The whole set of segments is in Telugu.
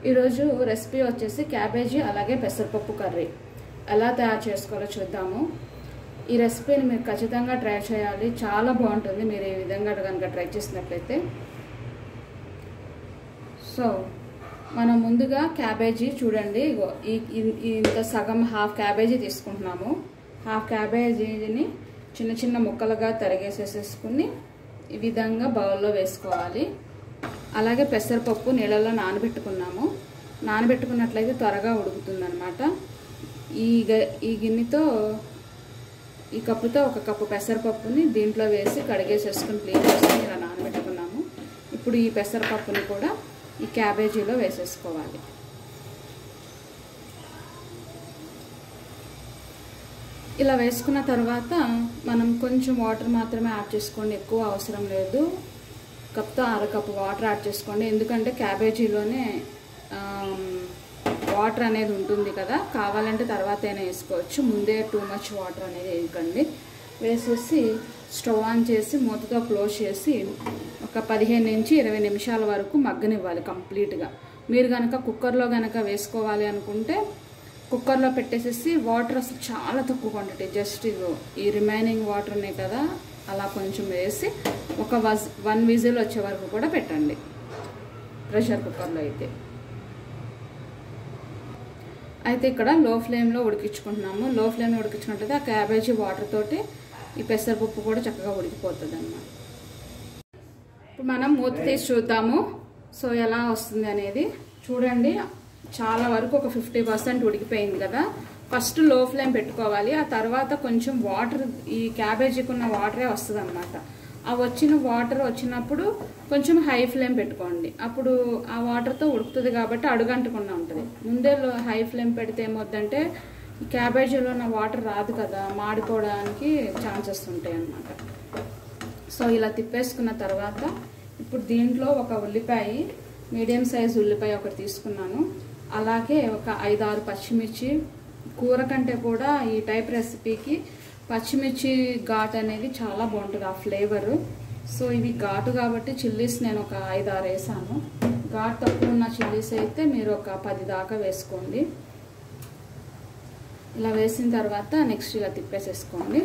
ఈరోజు రెసిపీ వచ్చేసి క్యాబేజీ అలాగే పెసరపప్పు కర్రీ ఎలా తయారు చేసుకోవాలో చూద్దాము ఈ రెసిపీని మీరు ఖచ్చితంగా ట్రై చేయాలి చాలా బాగుంటుంది మీరు ఈ విధంగా కనుక ట్రై చేసినట్లయితే సో మనం ముందుగా క్యాబేజీ చూడండి ఇగో ఈ ఇన్- ఇంత సగం హాఫ్ క్యాబేజీ తీసుకుంటున్నాము హాఫ్ క్యాబేజీని చిన్న చిన్న ముక్కలుగా తరిగేసేసేసుకుని ఈ విధంగా బౌల్లో వేసుకోవాలి అలాగే పెసరపప్పు నీళ్ళలో నానబెట్టుకున్నాము నానబెట్టుకున్నట్లయితే త్వరగా ఉడుకుతుందన్నమాట ఈ గ- ఈ గిన్నెతో ఈ కప్పుతో ఒక కప్పు పెసరపప్పుని దీంట్లో వేసి కడిగేసేసుకుని క్లీన్ చేసుకుని ఇలా నానబెట్టుకున్నాము ఇప్పుడు ఈ పెసరపప్పుని కూడా ఈ క్యాబేజీలో వేసేసుకోవాలి ఇలా వేసుకున్న తర్వాత మనం కొంచెం వాటర్ మాత్రమే యాడ్ చేసుకోండి ఎక్కువ అవసరం లేదు కప్తో అరకప్పు వాటర్ యాడ్ చేసుకోండి ఎందుకంటే క్యాబేజీలోనే వాటర్ అనేది ఉంటుంది కదా కావాలంటే తర్వాత అయినా వేసుకోవచ్చు ముందే టూ మచ్ వాటర్ అనేది వేయకండి వేసేసి స్టవ్ ఆన్ చేసి మూతతో క్లోజ్ చేసి ఒక పదిహేను నుంచి ఇరవై నిమిషాల వరకు మగ్గనివ్వాలి కంప్లీట్గా మీరు కనుక కుక్కర్లో కనుక వేసుకోవాలి అనుకుంటే కుక్కర్లో పెట్టేసేసి వాటర్ అసలు చాలా తక్కువ క్వాంటిటీ జస్ట్ ఇగో ఈ రిమైనింగ్ వాటర్ ఉన్నాయి కదా అలా కొంచెం వేసి ఒక వజ్ వన్ విజిల్ వచ్చే వరకు కూడా పెట్టండి ప్రెషర్ కుక్కర్లో అయితే అయితే ఇక్కడ లో ఫ్లేమ్లో ఉడికించుకుంటున్నాము లో ఫ్లేమ్లో ఉడికించుకున్నట్టయితే ఆ క్యాబేజీ వాటర్ తోటి ఈ పెసరపప్పు కూడా చక్కగా ఉడికిపోతుంది అన్నమాట ఇప్పుడు మనం మూత తీసి చూద్దాము సో ఎలా వస్తుంది అనేది చూడండి చాలా వరకు ఒక ఫిఫ్టీ పర్సెంట్ ఉడికిపోయింది కదా ఫస్ట్ లో ఫ్లేమ్ పెట్టుకోవాలి ఆ తర్వాత కొంచెం వాటర్ ఈ క్యాబేజీకి ఉన్న వాటరే వస్తుంది అనమాట ఆ వచ్చిన వాటర్ వచ్చినప్పుడు కొంచెం హై ఫ్లేమ్ పెట్టుకోండి అప్పుడు ఆ వాటర్తో ఉడుకుతుంది కాబట్టి అడుగంటకుండా ఉంటుంది ముందే హై ఫ్లేమ్ పెడితే ఏమవుద్దంటే ఈ క్యాబేజీలో ఉన్న వాటర్ రాదు కదా మాడిపోవడానికి ఛాన్సెస్ ఉంటాయి అన్నమాట సో ఇలా తిప్పేసుకున్న తర్వాత ఇప్పుడు దీంట్లో ఒక ఉల్లిపాయ మీడియం సైజ్ ఉల్లిపాయ ఒకటి తీసుకున్నాను అలాగే ఒక ఐదు ఆరు పచ్చిమిర్చి కూర కంటే కూడా ఈ టైప్ రెసిపీకి పచ్చిమిర్చి ఘాట్ అనేది చాలా బాగుంటుంది ఆ ఫ్లేవరు సో ఇవి ఘాటు కాబట్టి చిల్లీస్ నేను ఒక ఐదు ఆరు వేసాను ఘాట్ తక్కువ ఉన్న చిల్లీస్ అయితే మీరు ఒక పది దాకా వేసుకోండి ఇలా వేసిన తర్వాత నెక్స్ట్ ఇలా తిప్పేసేసుకోండి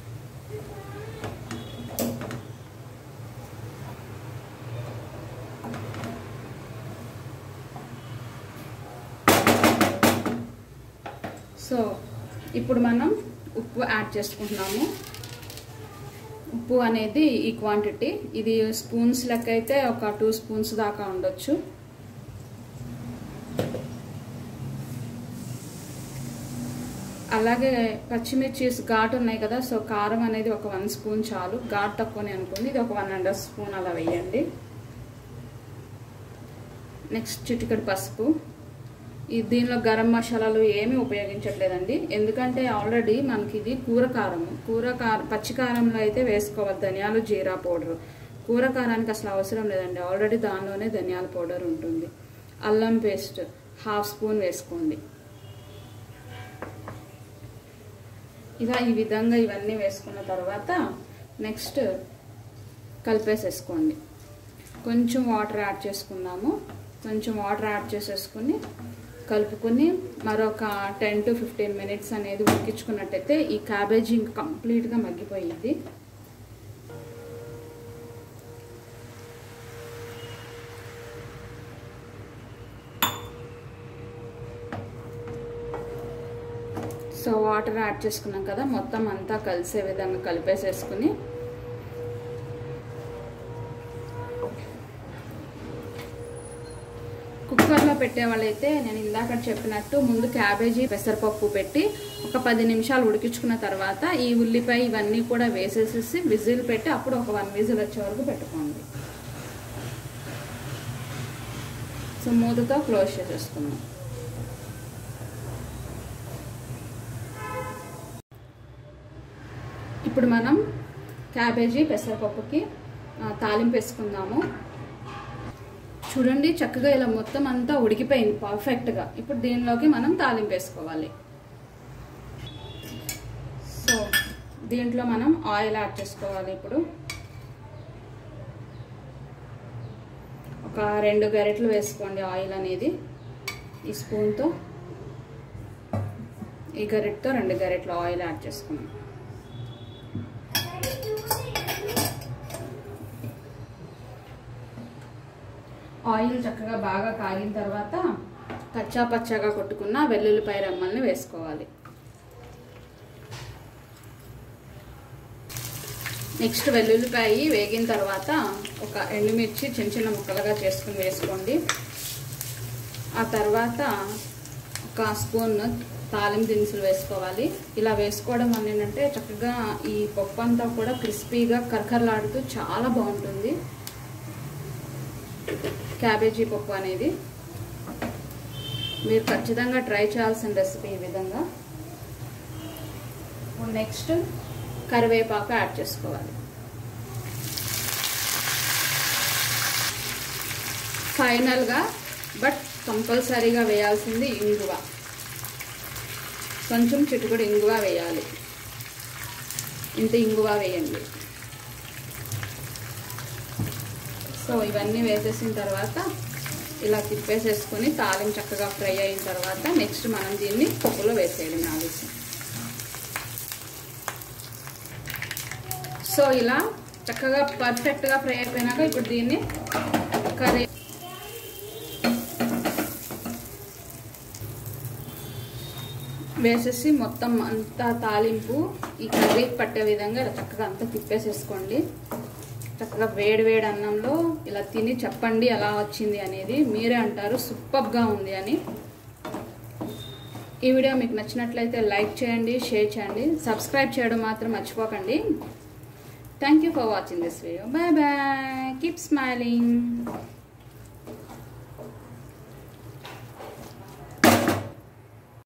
సో ఇప్పుడు మనం ఉప్పు యాడ్ చేసుకుంటున్నాము ఉప్పు అనేది ఈ క్వాంటిటీ ఇది స్పూన్స్ లెక్క అయితే ఒక టూ స్పూన్స్ దాకా ఉండొచ్చు అలాగే పచ్చిమిర్చి ఘాటు ఉన్నాయి కదా సో కారం అనేది ఒక వన్ స్పూన్ చాలు ఘాటు తక్కువనే అనుకోండి ఇది ఒక వన్ అండ్ హాఫ్ స్పూన్ అలా వేయండి నెక్స్ట్ చిటికడి పసుపు ఈ దీనిలో గరం మసాలాలు ఏమీ ఉపయోగించట్లేదండి ఎందుకంటే ఆల్రెడీ మనకి ఇది కూర కారం కూర కారం పచ్చి కారంలో అయితే వేసుకోవాలి ధనియాలు జీరా పౌడర్ కూర కారానికి అసలు అవసరం లేదండి ఆల్రెడీ దానిలోనే ధనియాల పౌడర్ ఉంటుంది అల్లం పేస్ట్ హాఫ్ స్పూన్ వేసుకోండి ఇలా ఈ విధంగా ఇవన్నీ వేసుకున్న తర్వాత నెక్స్ట్ కలిపేసేసుకోండి కొంచెం వాటర్ యాడ్ చేసుకుందాము కొంచెం వాటర్ యాడ్ చేసేసుకుని కలుపుకొని మరొక టెన్ టు ఫిఫ్టీన్ మినిట్స్ అనేది ఉడికించుకున్నట్టయితే ఈ క్యాబేజీ ఇంకా కంప్లీట్గా మగ్గిపోయింది సో వాటర్ యాడ్ చేసుకున్నాం కదా మొత్తం అంతా కలిసే విధంగా కలిపేసేసుకుని కుక్కర్లో పెట్టే వాళ్ళైతే నేను ఇందాక చెప్పినట్టు ముందు క్యాబేజీ పెసరపప్పు పెట్టి ఒక పది నిమిషాలు ఉడికించుకున్న తర్వాత ఈ ఉల్లిపాయ ఇవన్నీ కూడా వేసేసేసి విజిల్ పెట్టి అప్పుడు ఒక వన్ విజిల్ వచ్చే వరకు పెట్టుకోండి సో మూతతో క్లోజ్ చేసేసుకున్నాం ఇప్పుడు మనం క్యాబేజీ పెసరపప్పుకి తాలింపు వేసుకుందాము చూడండి చక్కగా ఇలా మొత్తం అంతా ఉడికిపోయింది పర్ఫెక్ట్గా ఇప్పుడు దీనిలోకి మనం తాలింపు వేసుకోవాలి సో దీంట్లో మనం ఆయిల్ యాడ్ చేసుకోవాలి ఇప్పుడు ఒక రెండు గరిటెలు వేసుకోండి ఆయిల్ అనేది ఈ స్పూన్తో ఈ గరిటతో రెండు గరిటలు ఆయిల్ యాడ్ చేసుకున్నాం ఆయిల్ చక్కగా బాగా కాగిన తర్వాత కచ్చా పచ్చాగా కొట్టుకున్న వెల్లుల్లిపాయ రెమ్మల్ని వేసుకోవాలి నెక్స్ట్ వెల్లుల్లిపాయ వేగిన తర్వాత ఒక ఎండుమిర్చి చిన్న చిన్న ముక్కలుగా చేసుకుని వేసుకోండి ఆ తర్వాత ఒక స్పూన్ తాలింపు దినుసులు వేసుకోవాలి ఇలా వేసుకోవడం వల్ల ఏంటంటే చక్కగా ఈ పప్పు అంతా కూడా క్రిస్పీగా కరకరలాడుతూ చాలా బాగుంటుంది క్యాబేజీ పప్పు అనేది మీరు ఖచ్చితంగా ట్రై చేయాల్సిన రెసిపీ ఈ విధంగా నెక్స్ట్ కరివేపాకు యాడ్ చేసుకోవాలి ఫైనల్గా బట్ కంపల్సరీగా వేయాల్సింది ఇంగువ కొంచెం చిటుకుడు ఇంగువ వేయాలి ఇంత ఇంగువ వేయండి సో ఇవన్నీ వేసేసిన తర్వాత ఇలా తిప్పేసేసుకొని తాలిం చక్కగా ఫ్రై అయిన తర్వాత నెక్స్ట్ మనం దీన్ని పప్పులో వేసేయడం ఆలస్యం సో ఇలా చక్కగా పర్ఫెక్ట్గా ఫ్రై అయిపోయినాక ఇప్పుడు దీన్ని కర్రీ వేసేసి మొత్తం అంతా తాలింపు ఈ కర్రీ పట్టే విధంగా ఇలా చక్కగా అంతా తిప్పేసేసుకోండి చక్కగా వేడి వేడి అన్నంలో ఇలా తిని చెప్పండి ఎలా వచ్చింది అనేది మీరే అంటారు సూపర్గా ఉంది అని ఈ వీడియో మీకు నచ్చినట్లయితే లైక్ చేయండి షేర్ చేయండి సబ్స్క్రైబ్ చేయడం మాత్రం మర్చిపోకండి thank you for watching this video bye bye keep smiling